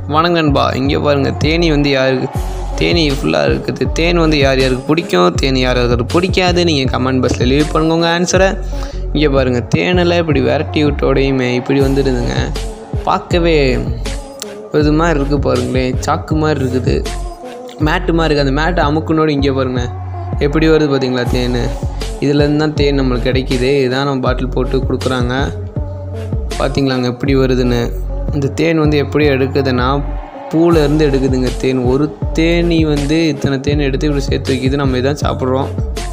வணங்க நண்பா இங்கே பாருங்கள் தேனி வந்து யாருக்கு தேனி ஃபுல்லாக இருக்குது தேன் வந்து யார் யாருக்கு பிடிக்கும் தேன் யார் யாருக்கு பிடிக்காது நீங்கள் கமெண்ட் பாக்ஸில் லீவ் பண்ணுங்க உங்கள் ஆன்சரை இங்கே பாருங்கள் தேனெல்லாம் இப்படி விரட்டி விட்டோடையுமே இப்படி வந்துடுதுங்க பார்க்கவே இது மாதிரி இருக்குது பாருங்களேன் சாக்கு மாதிரி இருக்குது மேட்டு மாதிரி இருக்குது அந்த மேட்டை அமுக்குனோடு இங்கே பாருங்க எப்படி வருது பார்த்தீங்களா தேன் இதுலேருந்து தான் தேன் நம்மளுக்கு கிடைக்கிது இதுதான் நம்ம பாட்டில் போட்டு கொடுக்குறாங்க பார்த்தீங்களாங்க எப்படி வருதுன்னு இந்த தேன் வந்து எப்படி எடுக்குதுன்னா பூவில் இருந்து எடுக்குதுங்க தேன் ஒரு தேனி வந்து இத்தனை தேன் எடுத்து இப்படி சேர்த்து வைக்கிது நம்ம இதான் சாப்பிட்றோம்